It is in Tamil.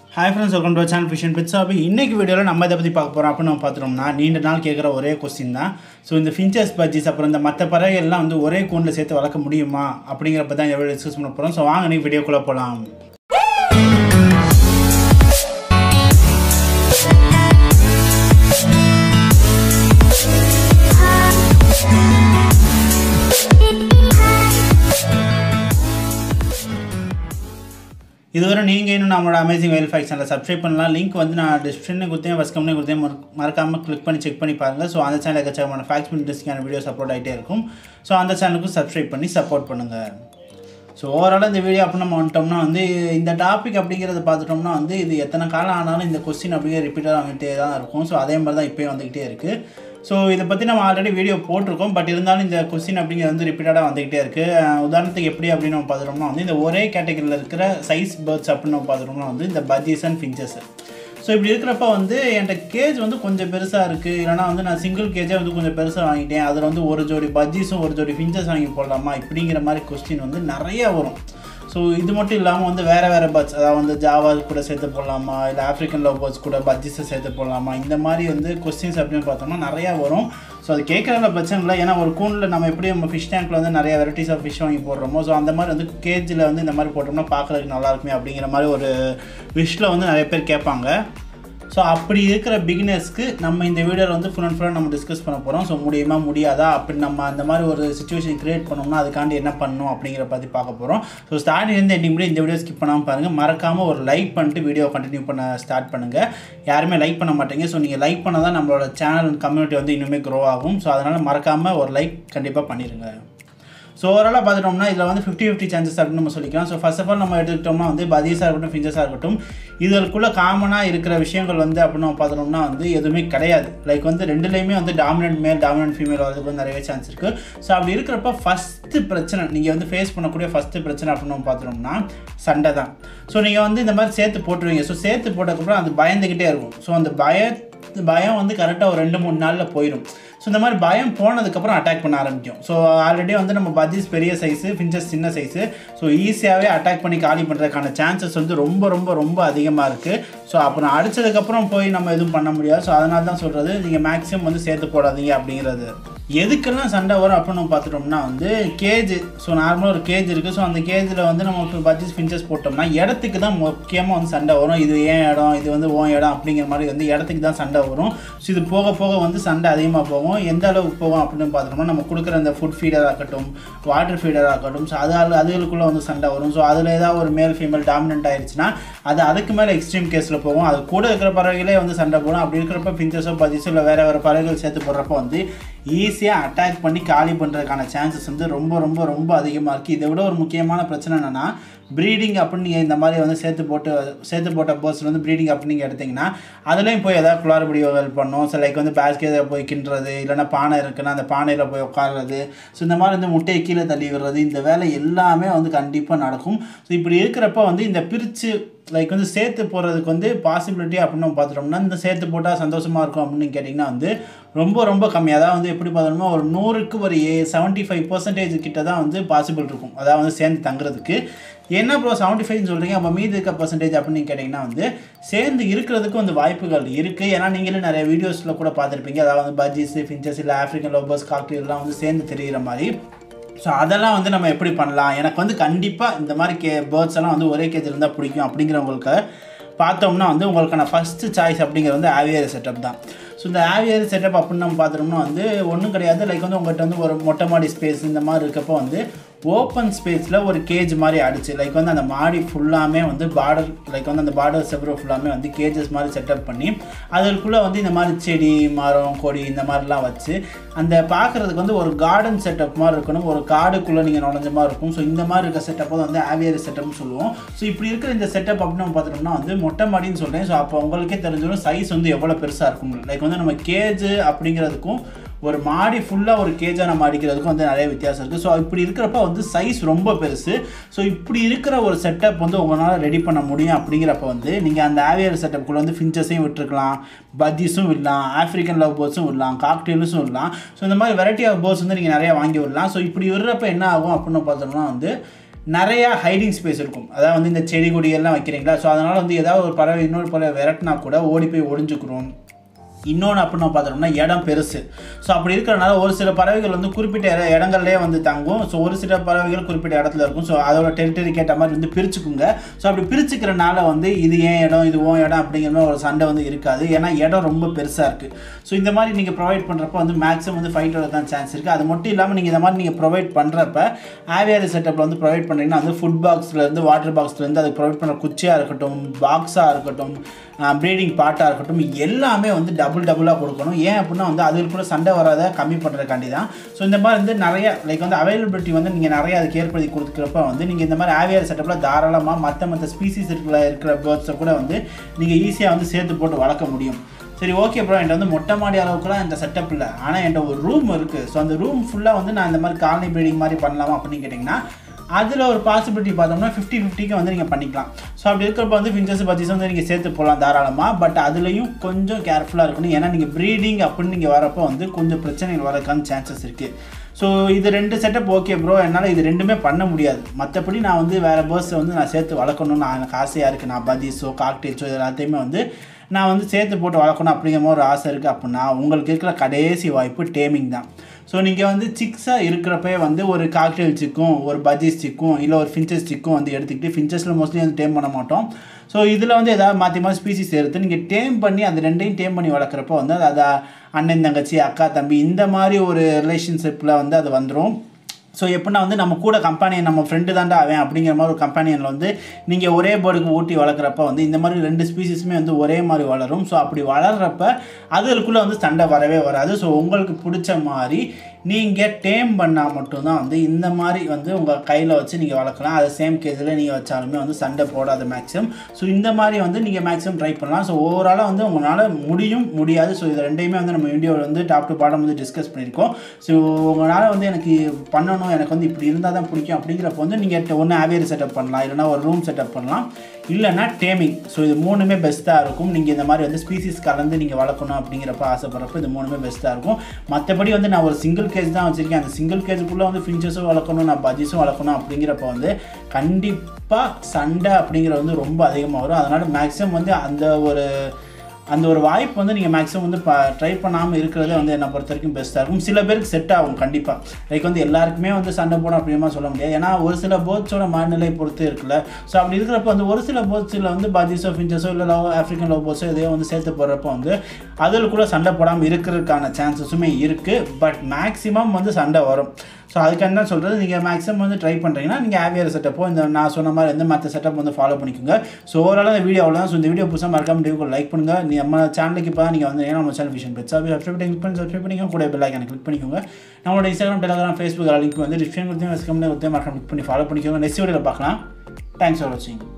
hi friends welcome to channel fish and pets hobby இன்னைக்கு வீடியோவில் நம்ம இதை பற்றி பார்க்க போகிறோம் அப்படின்னு நம்ம பார்த்துட்டோம்னா நீண்ட நாள் கேட்குற ஒரே கொஸ்டின் தான் ஸோ இந்த ஃபின்ச்சர்ஸ் பஜ்ஜிஸ் அப்புறம் இந்த மற்ற பறவைகள்லாம் வந்து ஒரே கூண்டில் சேர்த்து வளர்க்க முடியுமா அப்படிங்கிறப்ப தான் எவ்வளோ டிஸ்கஸ் பண்ண போகிறோம் ஸோ வாங்க நீ வீடியோக்குள்ளே போகலாம் இதுவரை நீங்கள் இன்னும் நம்மளோட அமேசிங் வெல் ஃபேக்ஸ் சேனலை சப்ஸ்கிரைப் பண்ணலாம் லிங்க் வந்து நான் டிஸ்கிரிப்ஷனில் கொடுத்தேன் ஃபஸ்ட் கம்பெனி கொடுத்தேன் மறக்காமல் கிளிக் பண்ணி செக் பண்ணி பாருங்கள் ஸோ அந்த சேனல் எக்கச்சக்கமான ஃபேக்ஸ் இன்ட்ரெஸ்டிங்கான வீடியோஸ் அப்லோட் ஆகிட்டே இருக்கும் ஸோ அந்த சேனலுக்கும் சப்ஸ்கிரைப் பண்ணி சப்போர்ட் பண்ணுங்கள் ஸோ ஓவராலாக இந்த வீடியோ அப்படி நம்ம வந்துட்டோம்னா வந்து இந்த டாபிக் அப்படிங்கிறத பார்த்துட்டோம்னா வந்து இது எத்தனை காலம் ஆனாலும் இந்த கொஸ்டின் அப்படியே ரிப்பீட்டாக வந்துகிட்டே தான் இருக்கும் ஸோ அதே மாதிரி தான் இப்போயும் வந்துக்கிட்டே இருக்குது ஸோ இதை பற்றி நம்ம ஆல்ரெடி வீடியோ போட்டிருக்கோம் பட் இருந்தாலும் இந்த கொஸ்டின் அப்படிங்கிறது வந்து ரிப்பீட்டடாக வந்துக்கிட்டே இருக்குது உதாரணத்துக்கு எப்படி அப்படின்னு நம்ம பார்த்துட்டோம்னா வந்து இந்த ஒரே கேட்டகரியில் இருக்கிற சைஸ் பேர்ட்ஸ் அப்படின்னு நம்ம பார்த்துட்டோம்னா வந்து இந்த பஜ்ஜீஸ் அண்ட் ஃபின்ச்சஸ் ஸோ இப்படி இருக்கிறப்ப வந்து என்கிட்ட கேஜ் வந்து கொஞ்சம் பெருசாக இருக்குது இல்லைனா வந்து நான் சிங்கிள் கேஜே வந்து கொஞ்சம் பெருசாக வாங்கிட்டேன் அதில் வந்து ஒரு ஜோடி பஜ்ஜீஸும் ஒரு ஜோடி ஃபின்ச்சஸ் வாங்கி போடலாமா இப்படிங்கிற மாதிரி கொஸ்டின் வந்து நிறைய வரும் ஸோ இது மட்டும் இல்லாமல் வந்து வேறு வேறு பர்ட்ஸ் அதாவது வந்து ஜாவா கூட சேர்த்து போடலாமா இல்லை ஆஃப்ரிக்கன் லவ் பேர்ட்ஸ் கூட பட்ஜெட்ஸை சேர்த்து போடலாமா இந்த மாதிரி வந்து கொஸ்டின்ஸ் அப்படின்னு பார்த்தோம்னா நிறையா வரும் ஸோ அது கேட்குறதுல பிரச்சனை இல்லை ஏன்னா ஒரு கூண்டில் நம்ம எப்படி நம்ம ஃபிஷ் டேங்க்கில் வந்து நிறைய வெரைட்டிஸ் ஆஃப் ஃபிஷ் வாங்கி போடுறோமோ ஸோ அந்த மாதிரி வந்து கேஜில் வந்து இந்த மாதிரி போட்டோம்னா பார்க்குறதுக்கு நல்லா இருக்குமே அப்படிங்கிற மாதிரி ஒரு விஷில் வந்து நிறைய பேர் கேட்பாங்க ஸோ அப்படி இருக்கிற பிகினர்ஸ்க்கு நம்ம இந்த வீடியோவில் வந்து ஃபுல் அண்ட் ஃபுல்லாக நம்ம டிஸ்கஸ் பண்ண போகிறோம் ஸோ முடியுமா முடியாதா அப்படி நம்ம அந்த மாதிரி ஒரு சுச்சுவேஷன் கிரியேட் பண்ணோம்னா அதுக்காண்டி என்ன பண்ணணும் அப்படிங்கிற பற்றி பார்க்க போகிறோம் ஸோ ஸ்டார்டிங்லேருந்து எண்டிங் முடியும் இந்த வீடியோ ஸ்கிப் பண்ணாமல் பாருங்கள் மறக்காமல் ஒரு லைக் பண்ணிட்டு வீடியோ கண்டினியூ பண்ண ஸ்டார்ட் பண்ணுங்கள் யாருமே லைக் பண்ண மாட்டீங்க ஸோ நீங்கள் லைக் பண்ணால் தான் நம்மளோட சேனல் கம்யூனிட்டி வந்து இன்னுமே க்ரோ ஆகும் ஸோ அதனால் மறக்காமல் ஒரு லைக் கண்டிப்பாக பண்ணிடுங்க ஸோ ஓவராலாக பார்த்துட்டோம்னா இதில் வந்து ஃபிஃப்டி ஃபிஃப்டி சான்சஸ் அப்படின்னு நம்ம சொல்லிக்கலாம் ஸோ ஃபர்ஸ்ட் ஆஃப் ஆல் நம்ம எடுத்துக்கிட்டோம்னா வந்து பதீஸாக இருக்கட்டும் ஃபிஞ்சஸாக இருக்கட்டும் இதற்குள்ளே காமனாக இருக்கிற விஷயங்கள் வந்து அப்படின்னு நம்ம பார்த்துட்டோம்னா வந்து எதுவுமே கிடையாது லைக் வந்து ரெண்டுலேயுமே வந்து டாமினன்ட் மேல் டாமினன்ட் ஃபீமேல் வரதுக்கு வந்து நிறையவே சான்ஸ் இருக்குது ஸோ அப்படி இருக்கிறப்ப ஃபஸ்ட்டு பிரச்சனை நீங்கள் வந்து ஃபேஸ் பண்ணக்கூடிய ஃபஸ்ட்டு பிரச்சனை அப்படின்னு நம்ம பார்த்துட்டோம்னா சண்டை தான் ஸோ நீங்கள் வந்து இந்த மாதிரி சேர்த்து போட்டுருவீங்க ஸோ சேர்த்து போட்டதுக்கப்புறம் அது பயந்துக்கிட்டே இருக்கும் ஸோ அந்த பய பயம் வந்து கரெக்டாக ஒரு ரெண்டு மூணு நாளில் போயிடும் ஸோ இந்த மாதிரி பயம் போனதுக்கப்புறம் அட்டாக் பண்ண ஆரம்பிக்கும் ஸோ ஆல்ரெடி வந்து நம்ம பஜ்ஜிஸ் பெரிய சைஸு ஃபின்ச்சஸ் சின்ன சைஸு ஸோ ஈஸியாகவே அட்டாக் பண்ணி காலி பண்ணுறதுக்கான சான்சஸ் வந்து ரொம்ப ரொம்ப ரொம்ப அதிகமாக இருக்குது ஸோ அப்புறம் அடித்ததுக்கப்புறம் போய் நம்ம எதுவும் பண்ண முடியாது ஸோ அதனால தான் சொல்கிறது நீங்கள் மேக்ஸிமம் வந்து சேர்த்து போடாதீங்க அப்படிங்கிறது எதுக்கெல்லாம் சண்டை வரும் அப்படின்னு நம்ம பார்த்துட்டோம்னா வந்து கேஜ் ஸோ நார்மலாக ஒரு கேஜ் இருக்குது ஸோ அந்த கேஜில் வந்து நம்ம இப்போ பட்ஜெட் ஃபின்ச்சஸ் போட்டோம்னா இடத்துக்கு தான் முக்கியமாக வந்து சண்டை வரும் இது ஏன் இடம் இது வந்து ஓன் இடம் அப்படிங்கிற மாதிரி வந்து இடத்துக்கு தான் சண்டை வரும் ஸோ இது போக போக வந்து சண்டை அதிகமாக போகும் எந்த அளவுக்கு போகும் அப்படின்னு பார்த்துட்டோம்னா நம்ம கொடுக்குற அந்த ஃபுட் ஃபீடராக இருக்கட்டும் வாட்டர் ஃபீடராக இருக்கட்டும் ஸோ அது அதுகளுக்குள்ளே வந்து சண்டை வரும் ஸோ அதில் ஏதாவது ஒரு மேல் ஃபீமேல் டாமினன்ட் ஆயிடுச்சுன்னா அது அதுக்கு மேலே எக்ஸ்ட்ரீம் கேஸில் போகும் அது கூட இருக்கிற பறவைகளே வந்து சண்டை போடும் அப்படி இருக்கிறப்ப பிஞ்சஸோ பஜிஸோ இல்லை வேறு வேறு பறவைகள் சேர்த்து போடுறப்ப வந்து ஈஸியாக அட்டாக் பண்ணி காலி பண்ணுறதுக்கான சான்சஸ் வந்து ரொம்ப ரொம்ப ரொம்ப அதிகமாக இருக்குது இதை விட ஒரு முக்கியமான பிரச்சனை என்னென்னா ப்ரீடிங் அப்படின்னு நீங்கள் இந்த மாதிரி வந்து சேர்த்து போட்டு சேர்த்து போட்ட பேர்ட்ஸில் வந்து ப்ரீடிங் அப்படின்னு நீங்கள் எடுத்திங்கன்னா அதுலேயும் போய் எதாவது குளாறுபடி வகைகள் பண்ணும் ஸோ லைக் வந்து பேஸ்கெட்டில் போய் கிண்டுறது இல்லைனா பானை இருக்குன்னா அந்த பானையில் போய் உட்காடுறது ஸோ இந்த மாதிரி வந்து முட்டையை கீழே தள்ளி விடுறது இந்த வேலை எல்லாமே வந்து கண்டிப்பாக நடக்கும் ஸோ இப்படி இருக்கிறப்ப வந்து இந்த பிரித்து லைக் வந்து சேர்த்து போகிறதுக்கு வந்து பாசிபிலிட்டி அப்படின்னு நம்ம பார்த்துட்டோம்னா இந்த சேர்த்து போட்டால் சந்தோஷமாக இருக்கும் அப்படின்னு கேட்டிங்கன்னா வந்து ரொம்ப ரொம்ப கம்மி அதாவது வந்து எப்படி பார்த்தோம்னா ஒரு நூறுக்கு ஒரு ஏ செவன்ட்டி ஃபைவ் பர்சன்டேஜ் கிட்ட தான் வந்து பாசிபிள் இருக்கும் அதாவது வந்து சேர்ந்து தங்குறதுக்கு என்ன ப்ரோ செவன்ட்டி ஃபைவ்னு சொல்கிறீங்க அப்போ மீதி இருக்க பர்சன்டேஜ் அப்படின்னு கேட்டிங்கன்னா வந்து சேர்ந்து இருக்கிறதுக்கு வந்து வாய்ப்புகள் இருக்குது ஏன்னா நீங்களே நிறைய வீடியோஸில் கூட பார்த்துருப்பீங்க அதாவது வந்து பஜ்ஜிஸ் ஃபின்ச்சஸ் இல்லை ஆஃப்ரிக்கன் லோபர்ஸ் காக்டெயிலாம் வந்து சேர்ந்து தெரிகிற மாதிரி ஸோ அதெல்லாம் வந்து நம்ம எப்படி பண்ணலாம் எனக்கு வந்து கண்டிப்பாக இந்த மாதிரி கே பேர்ட்ஸ் எல்லாம் வந்து ஒரே கேஜ் இருந்தால் பிடிக்கும் அப்படிங்கிறவங்களுக்கு பார்த்தோம்னா வந்து உங்களுக்கான ஃபஸ்ட்டு சாய்ஸ் அப்படிங்கிறது வந்து ஆவியர் செட்டப் தான் ஸோ இந்த ஆவியர் செட்டப் அப்படின்னு நம்ம பார்த்துட்டோம்னா வந்து ஒன்றும் கிடையாது லைக் வந்து உங்கள்கிட்ட வந்து ஒரு மொட்டை மாடி ஸ்பேஸ் இந்த மாதிரி இருக்கப்போ வந்து ஓப்பன் ஸ்பேஸில் ஒரு கேஜ் மாதிரி அடிச்சு லைக் வந்து அந்த மாடி ஃபுல்லாமே வந்து பார்டர் லைக் வந்து அந்த பார்டர் செவரோ ஃபுல்லாமே வந்து கேஜஸ் மாதிரி செட்டப் பண்ணி அதுக்குள்ளே வந்து இந்த மாதிரி செடி மரம் கொடி இந்த மாதிரிலாம் வச்சு அந்த பார்க்குறதுக்கு வந்து ஒரு கார்டன் செட்டப் மாதிரி இருக்கணும் ஒரு காடுக்குள்ளே நீங்கள் நுழைஞ்ச மாதிரி இருக்கும் ஸோ இந்த மாதிரி இருக்க செட்டப் வந்து ஆவியர் செட்டப்னு சொல்லுவோம் ஸோ இப்படி இருக்கிற இந்த செட்டப் அப்படின்னு நம்ம பார்த்துட்டோம்னா வந்து மொட்டை மாடின்னு சொல்கிறேன் ஸோ அப்போ உங்களுக்கே தெரிஞ்சிடும் சைஸ் வந்து எவ்வளோ பெருசாக இருக்கும் லைக் வந்து நம்ம கேஜ் அப்படிங்கிறதுக்கும் ஒரு மாடி ஃபுல்லாக ஒரு கேஜாக நம்ம அடிக்கிறதுக்கும் வந்து நிறைய வித்தியாசம் இருக்குது ஸோ இப்படி இருக்கிறப்ப வந்து சைஸ் ரொம்ப பெருசு ஸோ இப்படி இருக்கிற ஒரு செட்டப் வந்து உங்களால் ரெடி பண்ண முடியும் அப்படிங்கிறப்ப வந்து நீங்கள் அந்த ஆவியர் செட்டப்புக்குள்ளே வந்து ஃபின்ச்சஸையும் விட்டுருக்கலாம் பஜ்ஜிஸும் விடலாம் ஆஃப்ரிக்கன் லவ் பேர்ட்ஸும் விடலாம் காக்டெயில்ஸும் விடலாம் ஸோ இந்த மாதிரி வெரைட்டி ஆஃப் பேர்ட்ஸ் வந்து நீங்கள் நிறையா வாங்கி விடலாம் ஸோ இப்படி விடுறப்ப என்ன ஆகும் அப்படின்னு பார்த்தோம்னா வந்து நிறையா ஹைடிங் ஸ்பேஸ் இருக்கும் அதாவது வந்து இந்த செடி கொடியெல்லாம் வைக்கிறீங்களா ஸோ அதனால் வந்து ஏதாவது ஒரு பறவை இன்னொரு பறவை விரட்டினா கூட ஓடி போய் ஒளிஞ்சுக்கிறோம் இன்னொன்று அப்படின்னு பார்த்துட்டோம்னா இடம் பெருசு ஸோ அப்படி இருக்கிறனால ஒரு சில பறவைகள் வந்து குறிப்பிட்ட இட இடங்கள்லேயே வந்து தங்கும் ஸோ ஒரு சில பறவைகள் குறிப்பிட்ட இடத்துல இருக்கும் ஸோ அதோட டெரிட்டரிக்கு ஏற்ற மாதிரி வந்து பிரிச்சுக்குங்க ஸோ அப்படி பிரிச்சுக்கிறனால வந்து இது ஏன் இடம் இது ஓன் இடம் அப்படிங்கிற மாதிரி ஒரு சண்டை வந்து இருக்காது ஏன்னா இடம் ரொம்ப பெருசாக இருக்குது ஸோ இந்த மாதிரி நீங்கள் ப்ரொவைட் பண்ணுறப்ப வந்து மேக்ஸிமம் வந்து ஃபைட் வர தான் சான்ஸ் இருக்குது அது மட்டும் இல்லாமல் நீங்கள் இந்த மாதிரி நீங்கள் ப்ரொவைட் பண்ணுறப்ப ஆவியாரி செட்டப்பில் வந்து ப்ரொவைட் பண்ணுறீங்கன்னா வந்து ஃபுட் பாக்ஸ்லேருந்து வாட்டர் பாக்ஸ்லேருந்து அதுக்கு ப்ரொவைட் பண்ணுற குச்சியாக இருக்கட்டும் பாக்ஸாக இருக்கட்டும் ப்ரீடிங் பாட்டாக இருக்கட்டும் எல்லாமே வந்து டபுள் டபுளாக கொடுக்கணும் ஏன் அப்படின்னா வந்து அதில் கூட சண்டை வராத கம்மி பண்ணுறதுக்காண்டி தான் ஸோ இந்த மாதிரி வந்து நிறைய லைக் வந்து அவைலபிலிட்டி வந்து நீங்கள் நிறைய அதுக்கு ஏற்படுத்தி கொடுக்குறப்ப வந்து நீங்கள் இந்த மாதிரி ஆவியார் செட்டப்பில் தாராளமாக மற்ற மற்ற ஸ்பீசிஸ் இருக்கிற இருக்கிற பேர்ட்ஸை கூட வந்து நீங்கள் ஈஸியாக வந்து சேர்த்து போட்டு வளர்க்க முடியும் சரி ஓகே ப்ரோ என்கிட்ட வந்து மொட்டை மாடி அளவுக்குலாம் இந்த செட்டப் இல்லை ஆனால் என்கிட்ட ஒரு ரூம் இருக்குது ஸோ அந்த ரூம் ஃபுல்லாக வந்து நான் இந்த மாதிரி காலனி ப்ரீடிங் மாதிரி பண்ணலாமா அப்படின்னு கேட்டிங்கன்னா அதில் ஒரு பாசிபிலிட்டி பார்த்தோம்னா ஃபிஃப்டி ஃபிஃப்டிக்கு வந்து நீங்கள் பண்ணிக்கலாம் ஸோ அப்படி இருக்கிறப்ப வந்து ஃபிஞ்சஸ் பத்திஸ் வந்து நீங்கள் சேர்த்து போகலாம் தாராளமாக பட் அதுலேயும் கொஞ்சம் கேர்ஃபுல்லாக இருக்கணும் ஏன்னா நீங்கள் ப்ரீடிங் அப்படின்னு நீங்கள் வரப்போ வந்து கொஞ்சம் பிரச்சனைகள் வரக்கான சான்சஸ் இருக்குது ஸோ இது ரெண்டு செட்டப் ஓகே ப்ரோ என்னால் இது ரெண்டுமே பண்ண முடியாது மற்றபடி நான் வந்து வேறு பேர்ஸை வந்து நான் சேர்த்து வளர்க்கணும்னு நான் எனக்கு ஆசையாக இருக்குது நான் பதீஸோ காக்டெயில்ஸோ இது எல்லாத்தையுமே வந்து நான் வந்து சேர்த்து போட்டு வளர்க்கணும் அப்படிங்கிற மாதிரி ஒரு ஆசை இருக்குது அப்படின்னா உங்களுக்கு இருக்கிற கடைசி வாய்ப்பு டேமிங் தான் ஸோ நீங்கள் வந்து சிக்ஸாக இருக்கிறப்பே வந்து ஒரு காக்டெயில் சிக்கும் ஒரு பஜீஸ் சிக்கும் இல்லை ஒரு ஃபின்ச்சஸ் சிக்கும் வந்து எடுத்துக்கிட்டு ஃபின்ச்சஸில் மோஸ்ட்லி வந்து டேம் பண்ண மாட்டோம் ஸோ இதில் வந்து ஏதாவது மாற்றி மாற்றி ஸ்பீசிஸ் எடுத்து நீங்கள் டேம் பண்ணி அது ரெண்டையும் டேம் பண்ணி வளர்க்குறப்போ வந்து அது அதை அண்ணன் தங்கச்சி அக்கா தம்பி இந்த மாதிரி ஒரு ரிலேஷன்ஷிப்பில் வந்து அது வந்துடும் ஸோ எப்படின்னா வந்து நம்ம கூட கம்பெனியன் நம்ம ஃப்ரெண்டு தாண்டா அவன் அப்படிங்கிற மாதிரி ஒரு கம்பெனியனில் வந்து நீங்கள் ஒரே பேர்டுக்கு ஊட்டி வளர்க்குறப்ப வந்து இந்த மாதிரி ரெண்டு ஸ்பீசிஸுமே வந்து ஒரே மாதிரி வளரும் ஸோ அப்படி வளர்கிறப்ப அதுக்குள்ளே வந்து சண்டை வரவே வராது ஸோ உங்களுக்கு பிடிச்ச மாதிரி நீங்கள் டேம் பண்ணால் மட்டும்தான் வந்து இந்த மாதிரி வந்து உங்கள் கையில் வச்சு நீங்கள் வளர்க்கலாம் அது சேம் கேஜில் நீங்கள் வச்சாலுமே வந்து சண்டை போடாத மேக்ஸிமம் ஸோ இந்த மாதிரி வந்து நீங்கள் மேக்ஸிமம் ட்ரை பண்ணலாம் ஸோ ஓவராலாக வந்து உங்களால் முடியும் முடியாது ஸோ இது ரெண்டையுமே வந்து நம்ம வீடியோவில் வந்து டாப் டு பாடம் வந்து டிஸ்கஸ் பண்ணியிருக்கோம் ஸோ உங்களால் வந்து எனக்கு பண்ணணும் எனக்கு வந்து இப்படி இருந்தால் தான் பிடிக்கும் அப்படிங்கிறப்ப வந்து நீங்கள் ஒன்று ஆவியரி செட்டப் பண்ணலாம் இல்லைனா ஒரு ரூம் செட்டப் பண்ணலாம் இல்லைனா டேமிங் ஸோ இது மூணுமே பெஸ்ட்டாக இருக்கும் நீங்கள் இந்த மாதிரி வந்து ஸ்பீசிஸ் கலந்து நீங்கள் வளர்க்கணும் அப்படிங்கிறப்ப ஆசைப்படுறப்ப இது மூணுமே பெஸ்ட்டாக இருக்கும் மற்றபடி வந்து நான் ஒரு சிங்கிள் கேஜ் தான் வச்சுருக்கேன் அந்த சிங்கிள் கேஜுக்குள்ளே வந்து ஃபின்ச்சஸும் வளர்க்கணும் நான் பஜ்ஜிஸும் வளர்க்கணும் அப்படிங்கிறப்ப வந்து கண்டிப்பாக சண்டை அப்படிங்கிறது வந்து ரொம்ப அதிகமாக வரும் அதனால் மேக்ஸிமம் வந்து அந்த ஒரு அந்த ஒரு வாய்ப்பு வந்து நீங்கள் மேக்ஸிமம் வந்து ட்ரை பண்ணாமல் இருக்கிறது வந்து என்னை பொறுத்த வரைக்கும் பெஸ்ட்டாக இருக்கும் சில பேருக்கு செட் ஆகும் கண்டிப்பாக லைக் வந்து எல்லாருக்குமே வந்து சண்டை போடும் அப்படிமா சொல்ல முடியாது ஏன்னா ஒரு சில போட்ஸோட மனநிலை பொறுத்து இருக்குல்ல ஸோ அப்படி இருக்கிறப்ப வந்து ஒரு சில போட்ஸில் வந்து பாஜிஸோ ஃபின்ச்சஸோ இல்லை லவ் ஆஃப்ரிக்கன் லவ் போட்ஸோ எதையோ வந்து சேர்த்து போடுறப்போ வந்து அதில் கூட சண்டை போடாமல் இருக்கிறதுக்கான சான்சஸுமே இருக்குது பட் மேக்ஸிமம் வந்து சண்டை வரும் ஸோ அதுக்காக தான் சொல்கிறது நீங்கள் மேக்ஸிமம் வந்து ட்ரை பண்ணுறீங்கன்னா நீங்கள் ஆவியர் செட்டப்போ இந்த நான் சொன்ன மாதிரி எந்த மற்ற செட்டப் வந்து ஃபாலோ பண்ணிக்கோங்க ஸோ ஓவராலாக இந்த வீடியோ அவ்வளோ ஸோ இந்த வீடியோ புதுசாக மறக்காம வீடியோ லைக் பண்ணுங்கள் நீ நம்ம சேனலுக்கு இப்போ தான் நீங்கள் வந்து ஏன்னா நம்ம சேனல் விஷன் பெட்ஸாக சப்ஸ்கிரைப் பண்ணி கிளிக் பண்ணி சப்ஸ்கிரைப் பண்ணிக்கோங்க கூட பெல் ஐக்கனை கிளிக் பண்ணிக்கோங்க நம்மளோட இன்ஸ்டாகிராம் டெலிகிராம் ஃபேஸ்புக் லிங்க் வந்து டிஸ்கிரிப்ஷன் கொடுத்து வெஸ்கம் கொடுத்து மறக்காம கிளிக் பண்ணி ஃபாலோ பண்ணிக்கோங்க நெக்ஸ்ட் வீடியோவில் பார்க்கலாம் தேங்க்ஸ் ஃபார் வாட்சிங்